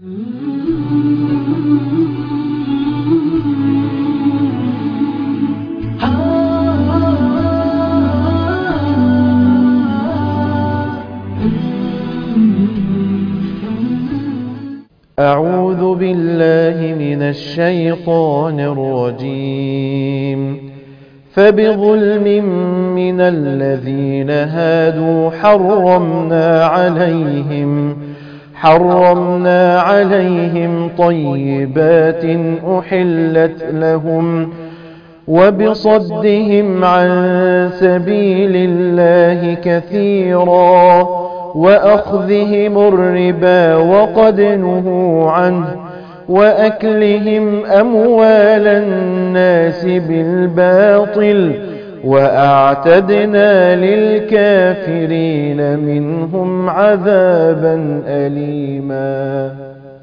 أعوذ بالله من الشيطان الرجيم فبظلم من الذين هادوا حرمنا عليهم حرمنا عليهم طيبات أحلت لهم وبصدهم عن سبيل الله كثيرا وأخذهم الربا وقد نهوا عنه وأكلهم أموال الناس بالباطل وأعتدنا للكافرين منهم عذابا أليما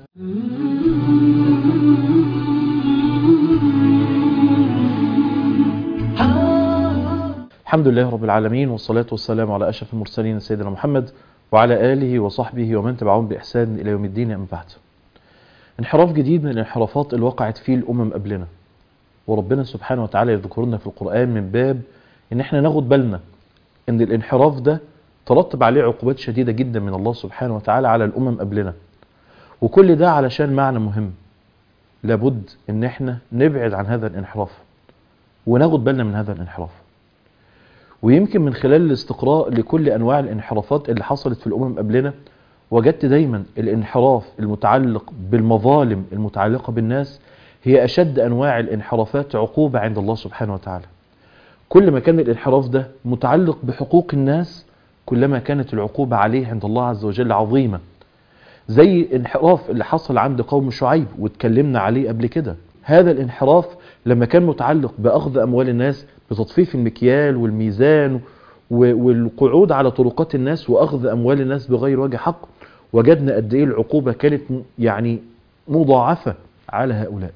الحمد لله رب العالمين والصلاة والسلام على أشرف المرسلين سيدنا محمد وعلى آله وصحبه ومن تبعهم بإحسان إلى يوم الدين أما بعد انحراف جديد من الانحرافات اللي وقعت فيه الأمم قبلنا وربنا سبحانه وتعالى يذكرنا في القرآن من باب ان احنا ناخد بالنا ان الانحراف ده ترتب عليه عقوبات شديدة جدا من الله سبحانه وتعالى على الأمم قبلنا وكل ده علشان معنى مهم لابد ان احنا نبعد عن هذا الانحراف وناخد بالنا من هذا الانحراف ويمكن من خلال الاستقراء لكل انواع الانحرافات اللي حصلت في الامم قبلنا وجدت دايما الانحراف المتعلق بالمظالم المتعلقة بالناس هي اشد انواع الانحرافات عقوبة عند الله سبحانه وتعالى كل ما كان الانحراف ده متعلق بحقوق الناس كلما كانت العقوبة عليه عند الله عز وجل عظيمة زي انحراف اللي حصل عند قوم شعيب واتكلمنا عليه قبل كده هذا الانحراف لما كان متعلق بأخذ أموال الناس بتطفيف المكيال والميزان والقعود على طرقات الناس وأخذ أموال الناس بغير وجه حق وجدنا قد إيه العقوبة كانت يعني مضاعفة على هؤلاء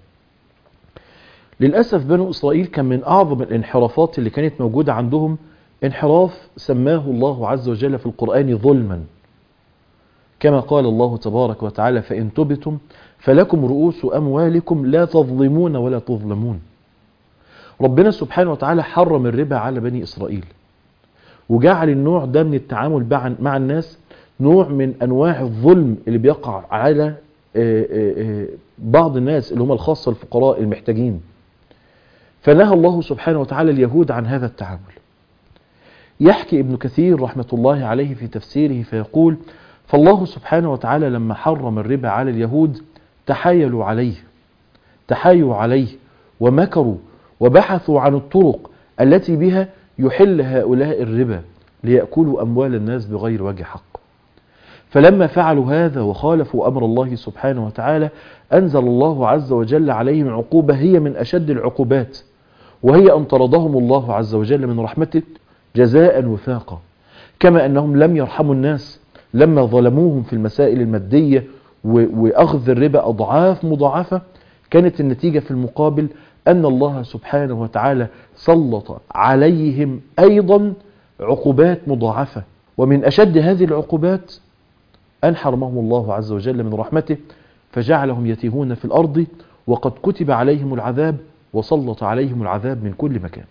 للأسف بنو إسرائيل كان من أعظم الانحرافات اللي كانت موجودة عندهم انحراف سماه الله عز وجل في القرآن ظلما كما قال الله تبارك وتعالى فإن تبتم فلكم رؤوس أموالكم لا تظلمون ولا تظلمون ربنا سبحانه وتعالى حرم الربا على بني إسرائيل وجعل النوع ده من التعامل مع الناس نوع من أنواع الظلم اللي بيقع على بعض الناس اللي هم الخاصة الفقراء المحتاجين فنهى الله سبحانه وتعالى اليهود عن هذا التعامل يحكي ابن كثير رحمة الله عليه في تفسيره فيقول فالله سبحانه وتعالى لما حرم الربا على اليهود تحايلوا عليه تحايلوا عليه ومكروا وبحثوا عن الطرق التي بها يحل هؤلاء الربا ليأكلوا أموال الناس بغير وجه حق فلما فعلوا هذا وخالفوا أمر الله سبحانه وتعالى أنزل الله عز وجل عليهم عقوبة هي من أشد العقوبات وهي أن طردهم الله عز وجل من رحمته جزاء وفاقا كما أنهم لم يرحموا الناس لما ظلموهم في المسائل المادية وأخذ الربا أضعاف مضاعفة كانت النتيجة في المقابل أن الله سبحانه وتعالى سلط عليهم أيضا عقوبات مضاعفة ومن أشد هذه العقوبات أن حرمهم الله عز وجل من رحمته فجعلهم يتيهون في الأرض وقد كتب عليهم العذاب وسلط عليهم العذاب من كل مكان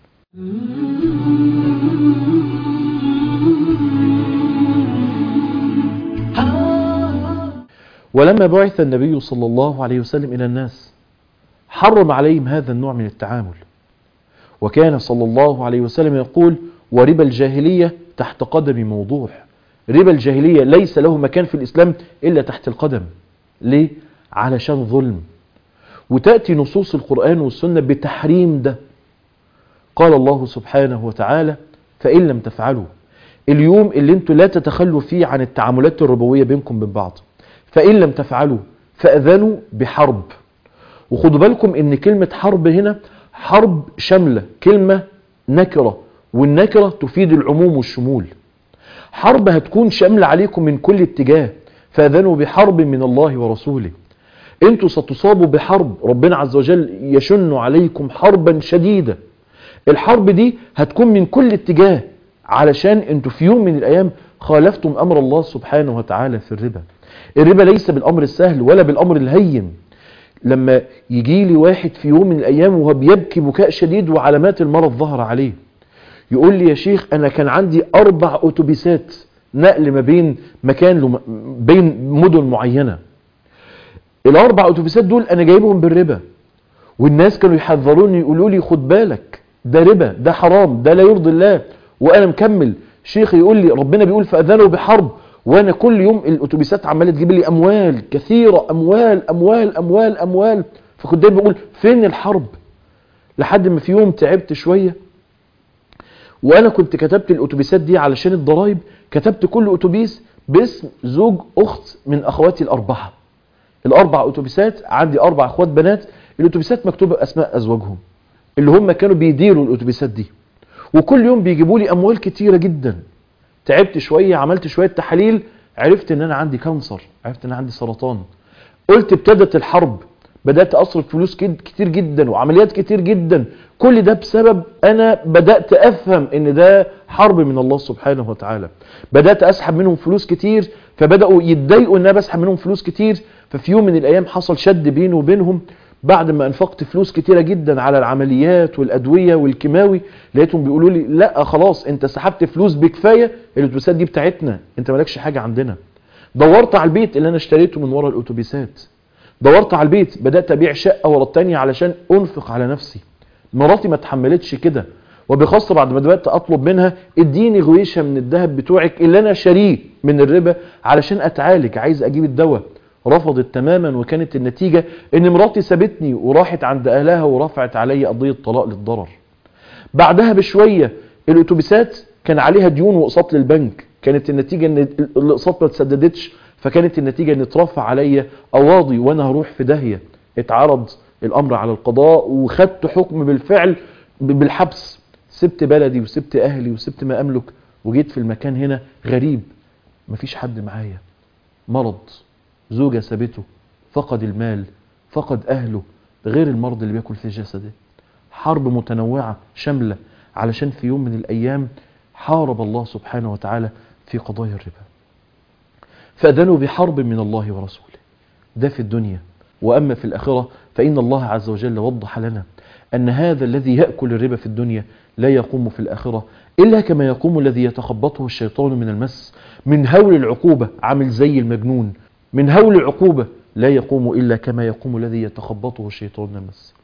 ولما بعث النبي صلى الله عليه وسلم إلى الناس حرم عليهم هذا النوع من التعامل وكان صلى الله عليه وسلم يقول وربا الجاهلية تحت قدم موضوع ربا الجاهلية ليس له مكان في الإسلام إلا تحت القدم ليه؟ علشان ظلم وتأتي نصوص القرآن والسنة بتحريم ده قال الله سبحانه وتعالى فإن لم تفعلوا اليوم اللي انتوا لا تتخلوا فيه عن التعاملات الربوية بينكم وبين بعض فإن لم تفعلوا فأذنوا بحرب وخدوا بالكم ان كلمة حرب هنا حرب شاملة كلمة نكرة والنكرة تفيد العموم والشمول حرب هتكون شاملة عليكم من كل اتجاه فأذنوا بحرب من الله ورسوله انتوا ستصابوا بحرب ربنا عز وجل يشن عليكم حربا شديدة الحرب دي هتكون من كل اتجاه علشان انتوا في يوم من الايام خالفتم امر الله سبحانه وتعالى في الربا الربا ليس بالامر السهل ولا بالامر الهين لما يجي لي واحد في يوم من الايام وهو بيبكي بكاء شديد وعلامات المرض ظهر عليه يقول لي يا شيخ انا كان عندي اربع اتوبيسات نقل ما بين مكان لم... بين مدن معينه الاربع اتوبيسات دول انا جايبهم بالربا والناس كانوا يحذروني يقولوا لي خد بالك ده ربا ده حرام ده لا يرضي الله وانا مكمل شيخ يقول لي ربنا بيقول فاذنوا بحرب وانا كل يوم الاتوبيسات عماله تجيب لي اموال كثيره اموال اموال اموال اموال فكنت دايما بقول فين الحرب لحد ما في يوم تعبت شويه وانا كنت كتبت الاتوبيسات دي علشان الضرايب كتبت كل اتوبيس باسم زوج اخت من اخواتي الاربعه الاربع اتوبيسات عندي اربع اخوات بنات الاتوبيسات مكتوبه اسماء ازواجهم اللي هم كانوا بيديروا الاتوبيسات دي وكل يوم بيجيبوا لي اموال كتيره جدا تعبت شويه عملت شويه تحاليل عرفت ان انا عندي كانسر عرفت ان انا عندي سرطان قلت ابتدت الحرب بدات اصرف فلوس كتير جدا وعمليات كتير جدا كل ده بسبب انا بدات افهم ان ده حرب من الله سبحانه وتعالى بدات اسحب منهم فلوس كتير فبداوا يتضايقوا ان انا بسحب منهم فلوس كتير ففي يوم من الايام حصل شد بيني وبينهم بعد ما انفقت فلوس كتيرة جدا على العمليات والادوية والكيماوي لقيتهم بيقولوا لي لا خلاص انت سحبت فلوس بكفاية الاتوبيسات دي بتاعتنا انت مالكش حاجة عندنا دورت على البيت اللي انا اشتريته من ورا الاتوبيسات دورت على البيت بدأت ابيع شقة ورا التانية علشان انفق على نفسي مراتي ما تحملتش كده وبخاصة بعد ما بدأت اطلب منها اديني غويشة من الذهب بتوعك اللي انا شاريه من الربا علشان اتعالج عايز اجيب الدواء رفضت تماما وكانت النتيجة ان مراتي سابتني وراحت عند اهلها ورفعت علي قضية طلاق للضرر بعدها بشوية الاتوبيسات كان عليها ديون واقساط للبنك كانت النتيجة ان الاقساط ما تسددتش فكانت النتيجة ان اترفع عليا قواضي وانا هروح في داهية اتعرض الامر على القضاء وخدت حكم بالفعل بالحبس سبت بلدي وسبت اهلي وسبت ما املك وجيت في المكان هنا غريب مفيش حد معايا مرض زوجة سابته فقد المال فقد أهله غير المرض اللي بياكل في جسده حرب متنوعة شاملة علشان في يوم من الأيام حارب الله سبحانه وتعالى في قضايا الربا فأذنوا بحرب من الله ورسوله ده في الدنيا وأما في الآخرة فإن الله عز وجل وضح لنا أن هذا الذي يأكل الربا في الدنيا لا يقوم في الآخرة إلا كما يقوم الذي يتخبطه الشيطان من المس من هول العقوبة عامل زي المجنون من هول العقوبة لا يقوم إلا كما يقوم الذي يتخبطه الشيطان من المس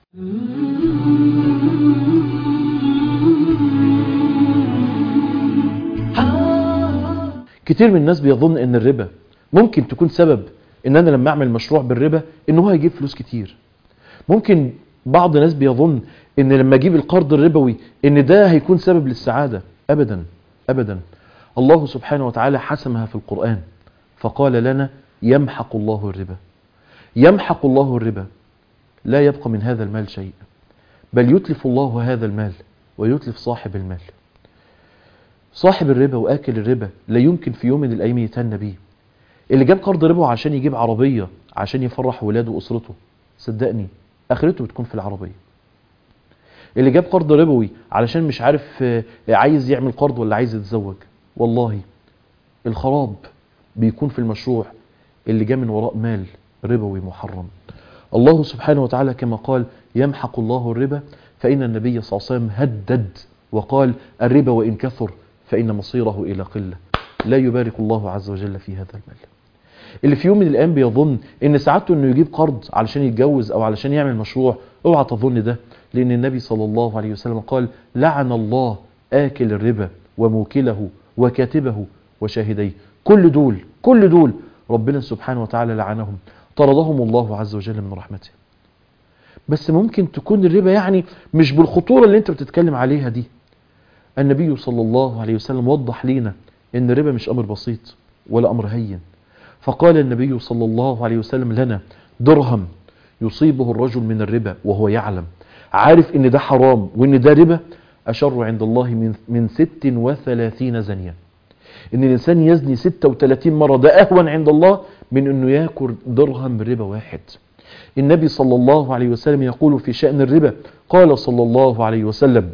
كتير من الناس بيظن ان الربا ممكن تكون سبب ان انا لما اعمل مشروع بالربا ان هو هيجيب فلوس كتير ممكن بعض الناس بيظن ان لما اجيب القرض الربوي ان ده هيكون سبب للسعادة ابدا ابدا الله سبحانه وتعالى حسمها في القرآن فقال لنا يمحق الله الربا يمحق الله الربا لا يبقى من هذا المال شيء بل يتلف الله هذا المال ويتلف صاحب المال صاحب الربا واكل الربا لا يمكن في يوم من الايام يتهنى بيه اللي جاب قرض ربا عشان يجيب عربية عشان يفرح ولاده واسرته صدقني اخرته بتكون في العربية اللي جاب قرض ربوي علشان مش عارف عايز يعمل قرض ولا عايز يتزوج والله الخراب بيكون في المشروع اللي جاء من وراء مال ربوي محرم الله سبحانه وتعالى كما قال يمحق الله الربا فإن النبي صلى الله عليه وسلم هدد وقال الربا وإن كثر فإن مصيره إلى قلة لا يبارك الله عز وجل في هذا المال اللي في يوم من الأيام بيظن إن سعادته إنه يجيب قرض علشان يتجوز أو علشان يعمل مشروع اوعى تظن ده لأن النبي صلى الله عليه وسلم قال لعن الله آكل الربا وموكله وكاتبه وشاهديه كل دول كل دول ربنا سبحانه وتعالى لعنهم طردهم الله عز وجل من رحمته بس ممكن تكون الربا يعني مش بالخطورة اللي انت بتتكلم عليها دي النبي صلى الله عليه وسلم وضح لينا ان الربا مش امر بسيط ولا امر هين فقال النبي صلى الله عليه وسلم لنا درهم يصيبه الرجل من الربا وهو يعلم عارف ان ده حرام وان ده ربا اشر عند الله من من 36 زنيه ان الانسان يزني 36 مرة ده اهون عند الله من انه ياكل درهم ربا واحد النبي صلى الله عليه وسلم يقول في شأن الربا قال صلى الله عليه وسلم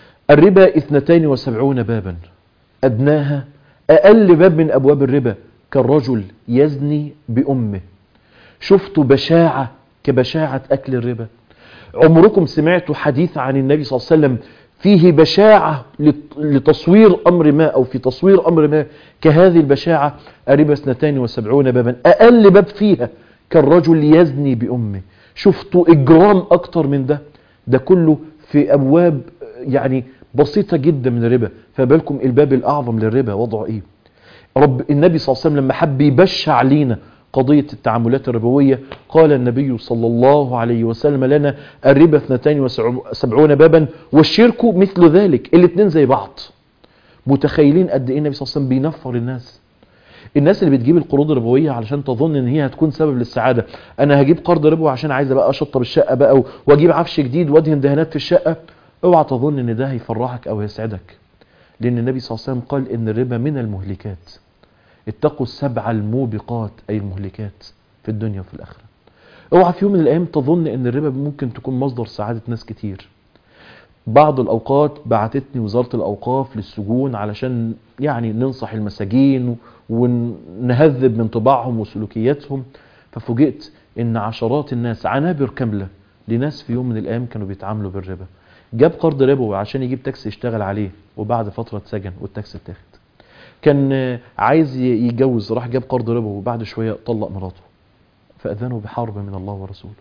الربا اثنتين وسبعون بابا ادناها اقل باب من ابواب الربا كالرجل يزني بأمه شفتوا بشاعة كبشاعة أكل الربا عمركم سمعتوا حديث عن النبي صلى الله عليه وسلم فيه بشاعة لتصوير أمر ما أو في تصوير أمر ما كهذه البشاعة الربا اثنتان وسبعون بابا أقل باب فيها كالرجل يزني بأمه شفتوا إجرام أكتر من ده ده كله في أبواب يعني بسيطة جدا من الربا فبالكم الباب الأعظم للربا وضعه إيه رب النبي صلى الله عليه وسلم لما حب يبشع لينا قضية التعاملات الربوية قال النبي صلى الله عليه وسلم لنا الربا 72 بابا والشرك مثل ذلك الاثنين زي بعض متخيلين قد ايه النبي صلى الله عليه وسلم بينفر الناس الناس اللي بتجيب القروض الربويه علشان تظن ان هي هتكون سبب للسعاده انا هجيب قرض ربوي عشان عايز بقى اشطب الشقه بقى واجيب عفش جديد وادهن دهانات في الشقه اوعى تظن ان ده هيفرحك او يسعدك لان النبي صلى الله عليه وسلم قال ان الربا من المهلكات اتقوا السبع الموبقات أي المهلكات في الدنيا وفي الآخرة اوعى في يوم من الأيام تظن أن الربا ممكن تكون مصدر سعادة ناس كتير بعض الأوقات بعتتني وزارة الأوقاف للسجون علشان يعني ننصح المساجين ونهذب من طباعهم وسلوكياتهم ففوجئت أن عشرات الناس عنابر كاملة لناس في يوم من الأيام كانوا بيتعاملوا بالربا جاب قرض ربوي عشان يجيب تاكسي يشتغل عليه وبعد فترة اتسجن والتاكسي اتاخد كان عايز يتجوز راح جاب قرض ربوي وبعد شوية طلق مراته فأذنوا بحرب من الله ورسوله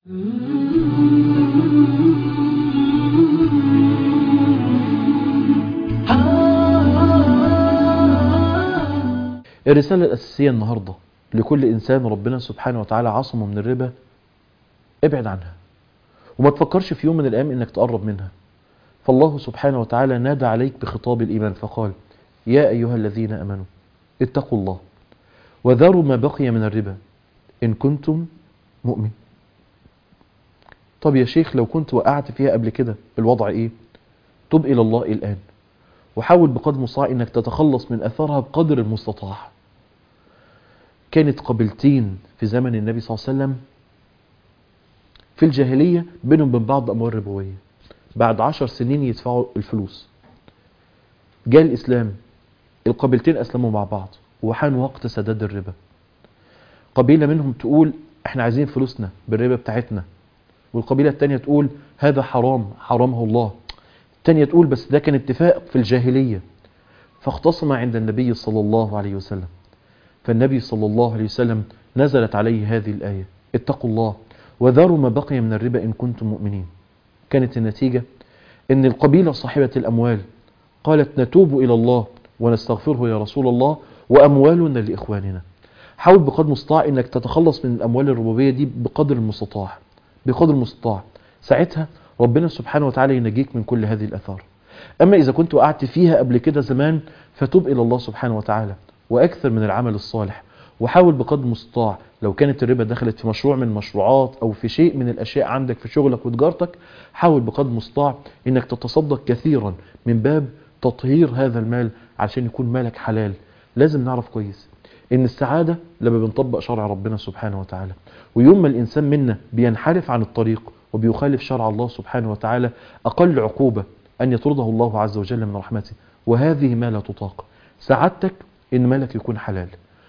الرسالة الأساسية النهاردة لكل إنسان ربنا سبحانه وتعالى عصمه من الربا ابعد عنها وما تفكرش في يوم من الأيام إنك تقرب منها فالله سبحانه وتعالى نادى عليك بخطاب الإيمان فقال يا أيها الذين أمنوا اتقوا الله وذروا ما بقي من الربا إن كنتم مؤمن طب يا شيخ لو كنت وقعت فيها قبل كده الوضع إيه تب إلى الله الآن وحاول بقدر المستطاع إنك تتخلص من أثرها بقدر المستطاع كانت قبيلتين في زمن النبي صلى الله عليه وسلم في الجاهلية بينهم وبين بعض أموال ربوية بعد عشر سنين يدفعوا الفلوس جاء الإسلام القبيلتين أسلموا مع بعض وحان وقت سداد الربا قبيلة منهم تقول احنا عايزين فلوسنا بالربا بتاعتنا والقبيلة التانية تقول هذا حرام حرمه الله التانية تقول بس ده كان اتفاق في الجاهلية فاختصم عند النبي صلى الله عليه وسلم فالنبي صلى الله عليه وسلم نزلت عليه هذه الآية اتقوا الله وذروا ما بقي من الربا إن كنتم مؤمنين كانت النتيجة ان القبيلة صاحبة الأموال قالت نتوب إلى الله ونستغفره يا رسول الله وأموالنا لإخواننا حاول بقدر المستطاع انك تتخلص من الأموال الربوبية دي بقدر المستطاع بقدر المستطاع ساعتها ربنا سبحانه وتعالى ينجيك من كل هذه الأثار أما إذا كنت وقعت فيها قبل كده زمان فتوب إلى الله سبحانه وتعالى وأكثر من العمل الصالح وحاول بقدر المستطاع لو كانت الربا دخلت في مشروع من المشروعات أو في شيء من الأشياء عندك في شغلك وتجارتك حاول بقدر المستطاع إنك تتصدق كثيرا من باب تطهير هذا المال عشان يكون مالك حلال لازم نعرف كويس ان السعادة لما بنطبق شرع ربنا سبحانه وتعالى ويوم ما الانسان منا بينحرف عن الطريق وبيخالف شرع الله سبحانه وتعالى اقل عقوبة ان يطرده الله عز وجل من رحمته وهذه ما لا تطاق سعادتك ان مالك يكون حلال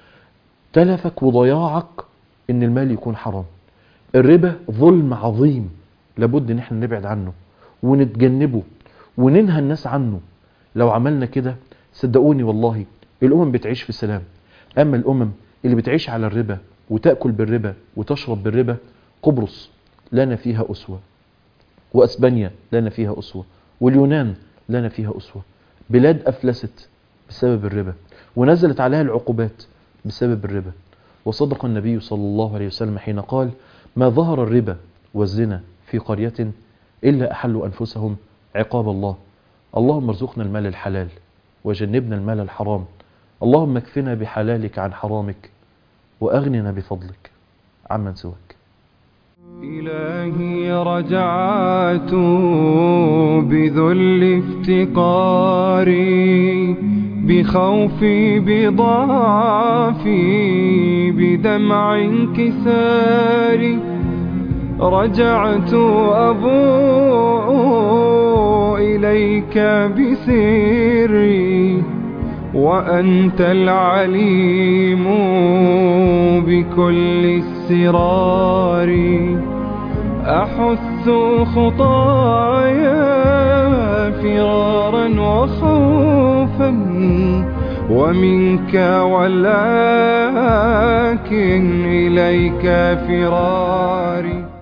تلفك وضياعك ان المال يكون حرام الربا ظلم عظيم لابد ان احنا نبعد عنه ونتجنبه وننهى الناس عنه لو عملنا كده صدقوني والله الأمم بتعيش في سلام أما الأمم اللي بتعيش على الربا وتأكل بالربا وتشرب بالربا قبرص لنا فيها أسوة وأسبانيا لنا فيها أسوة واليونان لنا فيها أسوة بلاد أفلست بسبب الربا ونزلت عليها العقوبات بسبب الربا وصدق النبي صلى الله عليه وسلم حين قال ما ظهر الربا والزنا في قرية إلا أحلوا أنفسهم عقاب الله اللهم ارزقنا المال الحلال وجنبنا المال الحرام اللهم اكفنا بحلالك عن حرامك وأغننا بفضلك عمن سواك إلهي رجعت بذل افتقاري بخوفي بضعفي بدمع انكساري رجعت أبوء إليك بسري وأنت العليم بكل السرار أحث خطايا فرارا وخوفا ومنك ولكن إليك فراري